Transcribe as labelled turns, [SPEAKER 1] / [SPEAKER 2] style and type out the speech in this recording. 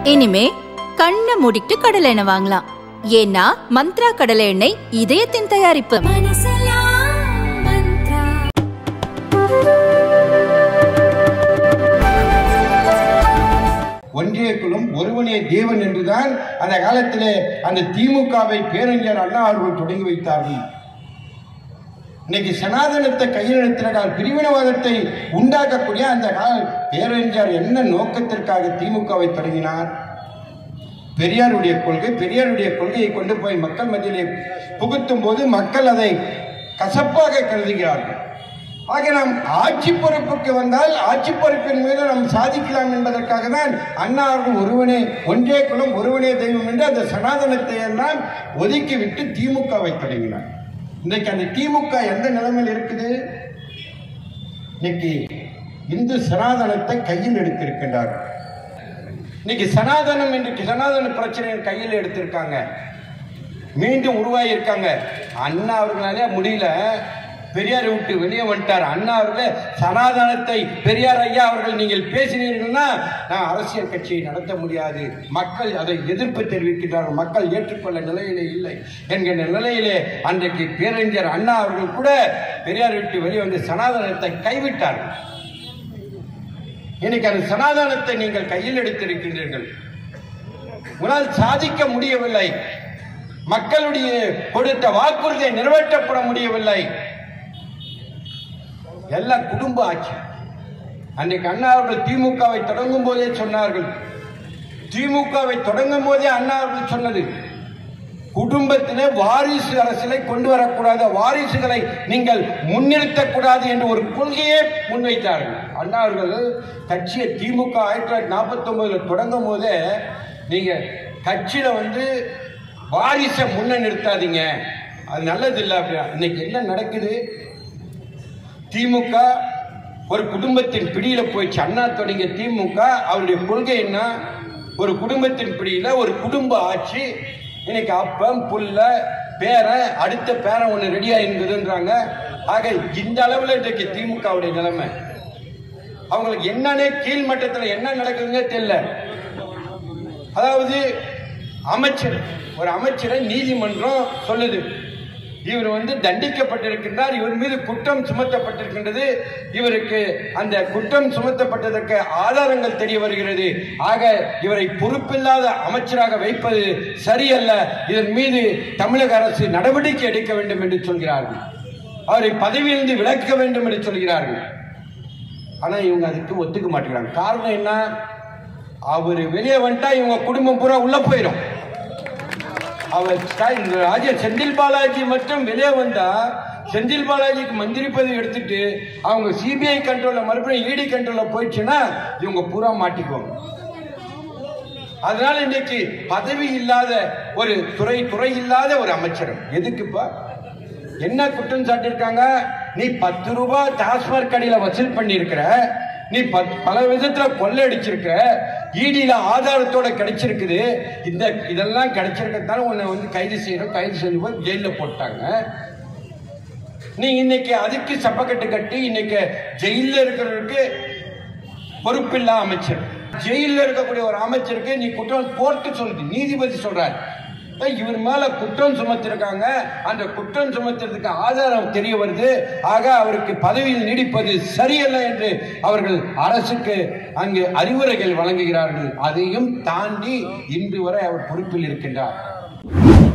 [SPEAKER 1] இனிமே கண்ணை மூடிட்டு கடலை எண்ணெய் வாங்கலாம் ஏன்னா மந்த்ரா கடலை எண்ணெய் இதயத்தின் தயாரிப்பு
[SPEAKER 2] ஒன்றிய குலம் ஒருவனே தேவன் என்றுதான் அந்த காலத்திலே அந்த திமுகவை பேரறிஞர் அண்ணா அவர்கள் தொடங்கி வைத்தார்கள் இன்னைக்கு சனாதனத்தை கையில் எடுத்திருக்கால் பிரிவினவாதத்தை உண்டாக்கக்கூடிய அந்த கால பேரறிஞர் என்ன நோக்கத்திற்காக திமுகவை தொடங்கினார் பெரியாருடைய கொள்கை பெரியாருடைய கொள்கையை கொண்டு போய் மக்கள் மத்தியிலே புகுத்தும் போது மக்கள் அதை கசப்பாக கருதுகிறார்கள் ஆக நாம் ஆட்சி பொறுப்புக்கு வந்தால் ஆட்சி பொறுப்பின் மீது நாம் சாதிக்கலாம் என்பதற்காக தான் அண்ணா அவர்கள் ஒருவனே ஒன்றே குலம் ஒருவனே தெய்வம் என்று அந்த சனாதனத்தை எல்லாம் ஒதுக்கிவிட்டு திமுகவை தொடங்கினார் இன்றைக்கு அந்த திமுக எந்த நிலைமையில் இருக்குது இன்னைக்கு இந்து சனாதனத்தை கையில் எடுத்திருக்கின்றார்கள் இன்னைக்கு சனாதனம் இன்றைக்கு சனாதன பிரச்சனையை கையில் எடுத்திருக்காங்க மீண்டும் உருவாகி இருக்காங்க அண்ணா அவர்களாலே முடியல பெரியாரை விட்டு வெளியே வந்துட்டார் அண்ணா அவர்களே சனாதனத்தை பெரியார் ஐயா அவர்கள் நீங்கள் பேசினீர்கள்னா நான் அரசியல் கட்சியை நடத்த முடியாது மக்கள் அதை எதிர்ப்பு தெரிவிக்கின்றார்கள் மக்கள் ஏற்றுக்கொள்ள நிலையிலே இல்லை என்கின்ற நிலையிலே அன்றைக்கு பேரறிஞர் அண்ணா அவர்கள் கூட பெரியார் விட்டு வெளியே வந்து சனாதனத்தை கைவிட்டார்கள் இன்னைக்கு அந்த சனாதனத்தை நீங்கள் கையில் எடுத்திருக்கின்றீர்கள் உங்களால் சாதிக்க முடியவில்லை மக்களுடைய கொடுத்த வாக்குறுதியை நிறைவேற்றப்பட முடியவில்லை எல்லாம் குடும்ப ஆட்சி அன்றைக்கு அண்ணா அவர்கள் திமுகவை தொடங்கும் போதே சொன்னார்கள் திமுகவை தொடங்கும் போதே அண்ணா அவர்கள் சொன்னது குடும்பத்திலே வாரிசு அரசியலை கொண்டு வரக்கூடாது வாரிசுகளை நீங்கள் முன்னிறுத்தக்கூடாது என்று ஒரு கொள்கையை முன்வைத்தார்கள் அண்ணா அவர்கள் கட்சியை திமுக ஆயிரத்தி தொள்ளாயிரத்தி நாற்பத்தி ஒன்பதுல தொடங்கும் போதே நீங்க கட்சியில வந்து வாரிசை முன்ன நிறுத்தாதீங்க அது நல்லது இல்லை அப்படின்னா இன்னைக்கு என்ன நடக்குது திமுக ஒரு குடும்பத்தின் பிடியில போயிடுச்சு அண்ணா தொடங்கிய திமுக அவருடைய கொள்கை என்ன ஒரு குடும்பத்தின் பிடியில ஒரு குடும்ப ஆட்சி இன்னைக்கு அப்பம் புல்ல பேரை அடுத்த பேரை ஒன்று ரெடியா இருந்ததுன்றாங்க ஆக இந்த அளவில் இன்றைக்கு திமுகவுடைய நிலைமை அவங்களுக்கு என்னன்னே கீழ் மட்டத்தில் என்ன நடக்குதுன்னே தெரியல அதாவது அமைச்சர் ஒரு அமைச்சரை நீதிமன்றம் சொல்லுது இவர் வந்து தண்டிக்கப்பட்டிருக்கின்றார் இவர் மீது குற்றம் சுமத்தப்பட்டிருக்கின்றது இவருக்கு அந்த குற்றம் சுமத்தப்பட்டதற்கு ஆதாரங்கள் தெரிய வருகிறது ஆக இவரை பொறுப்பில்லாத அமைச்சராக வைப்பது சரியல்ல இதன் மீது தமிழக அரசு நடவடிக்கை எடுக்க வேண்டும் என்று சொல்கிறார்கள் அவரை பதவியிலிருந்து விலக்க வேண்டும் என்று சொல்கிறார்கள் ஆனா இவங்க அதுக்கு ஒத்துக்க மாட்டேங்கிறாங்க காரணம் என்ன அவர் வெளியே வந்துட்டா இவங்க குடும்பம் பூரா உள்ள போயிடும் அவர் ஸ்டாலின் இந்த ராஜா செந்தில் பாலாஜி மட்டும் வெளியே வந்தா செந்தில் பாலாஜிக்கு மந்திரி பதவி எடுத்துட்டு அவங்க சிபிஐ கண்ட்ரோல்ல மறுபடியும் இடி கண்ட்ரோல்ல போயிடுச்சுன்னா இவங்க பூரா மாட்டிக்குவாங்க அதனால இன்னைக்கு பதவி இல்லாத ஒரு துறை துறை இல்லாத ஒரு அமைச்சரம் எதுக்குப்பா என்ன குற்றம் சாட்டியிருக்காங்க நீ பத்து ரூபாய் டாஸ்மாக் கடையில வசூல் பண்ணியிருக்கிற நீ பத்- பல விதத்துல கொள்ளையடிச்சிருக்க ஈடியில ஆதாரத்தோட கிடைச்சிருக்குது இந்த இதெல்லாம் கிடைச்சிருக்கத்தால உன்னை வந்து கைது செய்யறோம் கைது செஞ்சு போய் ஜெயில போட்டாங்க நீ இன்னைக்கு அதுக்கு சப்பக்கட்டு கட்டி இன்னைக்கு ஜெயில இருக்கிறவருக்கு பொறுப்பில்லா அமைச்சர் ஜெயில இருக்கக்கூடிய ஒரு அமைச்சருக்கு நீ குற்றம் கோர்ட்டு சொல்லுது நீதிபதி சொல்றாரு ஏய், இவர் மேல குற்றம் சுமத்திருக்காங்க அந்த குற்றம் சுமத்துறதுக்கு ஆதாரம் தெரிய வருது ஆக அவருக்கு பதவியில் நீடிப்பது சரியல்ல என்று அவர்கள் அரசுக்கு அங்கு அறிவுரைகள் வழங்குகிறார்கள் அதையும் தாண்டி இன்று வரை அவர் பொறுப்பில் இருக்கின்றார்